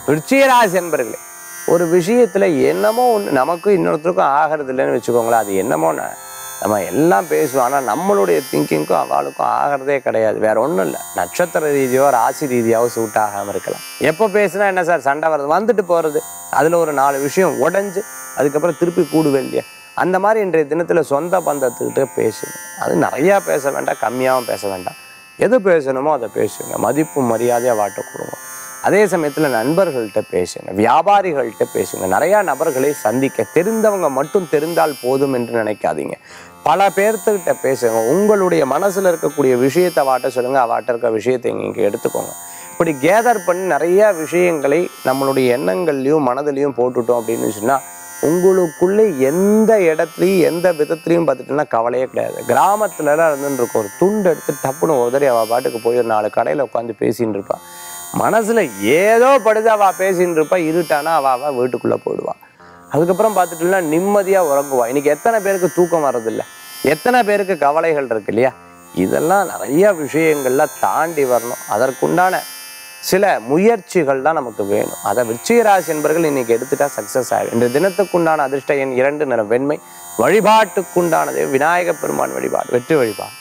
விருச்சிகராசி என்பர்களே ஒரு விஷயத்துல என்னமோ ஒன்று நமக்கும் இன்னொருத்தருக்கும் ஆகிறது இல்லைன்னு வச்சுக்கோங்களேன் அது என்னமோ ந- நம்ம எல்லாம் பேசுவோம் ஆனால் நம்மளுடைய திங்கிங்க்கும் அவளுக்கும் ஆகிறதே கிடையாது வேற ஒன்றும் இல்லை நட்சத்திர ரீதியோ ராசி ரீதியாவோ சூட் ஆகாமல் இருக்கலாம் எப்போ பேசுனா என்ன சார் சண்டை வருது வந்துட்டு போகிறது அதில் ஒரு நாலு விஷயம் உடஞ்சு அதுக்கப்புறம் திருப்பி கூடுவே இல்லையா அந்த மாதிரி இன்றைய தினத்தில் சொந்த பந்தத்துக்கிட்ட பேசுங்க அது நிறையா பேச வேண்டாம் கம்மியாகவும் பேச வேண்டாம் எது பேசணுமோ அதை பேசுங்க மதிப்பு மரியாதையாக வாட்ட கொடுங்க அதே சமயத்தில் நண்பர்கள்ட்ட பேசுங்க வியாபாரிகள்கிட்ட பேசுங்க நிறையா நபர்களை சந்திக்க தெரிந்தவங்க மட்டும் தெரிந்தால் போதும் என்று நினைக்காதீங்க பல பேர்த்துக்கிட்ட பேசுங்க உங்களுடைய மனசில் இருக்கக்கூடிய விஷயத்தை வாட்ட சொல்லுங்க அவாட்ட இருக்க விஷயத்தை இங்கே எடுத்துக்கோங்க இப்படி கேதர் பண்ணி நிறைய விஷயங்களை நம்மளுடைய எண்ணங்கள்லையும் மனதிலையும் போட்டுட்டோம் அப்படின்னு சொன்னால் உங்களுக்குள்ளே எந்த இடத்துலையும் எந்த விதத்துலையும் பார்த்துட்டோம்னா கவலையே கிடையாது கிராமத்துலலாம் இருந்துன்னு இருக்கும் ஒரு துண்டு எடுத்து டப்புன்னு உதறி அவள் பாட்டுக்கு போய் ஒரு நாலு கடையில் உட்காந்து பேசின்னு இருப்பா மனசில் ஏதோ படுது அவள் பேசின்னு இருப்பா இருட்டானா அவள் அவள் வீட்டுக்குள்ளே போயிடுவா அதுக்கப்புறம் பார்த்துட்டோம்னா நிம்மதியாக உறங்குவா இன்னைக்கு எத்தனை பேருக்கு தூக்கம் வர்றதில்ல எத்தனை பேருக்கு கவலைகள் இருக்கு இல்லையா இதெல்லாம் நிறைய விஷயங்கள்ல தாண்டி வரணும் அதற்குண்டான சில முயற்சிகள் தான் நமக்கு வேணும் அதை விருச்சிகராசி என்பர்கள் இன்னைக்கு எடுத்துட்டா சக்சஸ் ஆகும் இந்த தினத்துக்குண்டான அதிர்ஷ்ட எண் இரண்டு நிறம் வெண்மை வழிபாட்டுக்குண்டானது விநாயக பெருமான் வழிபாடு வெற்றி வழிபாடு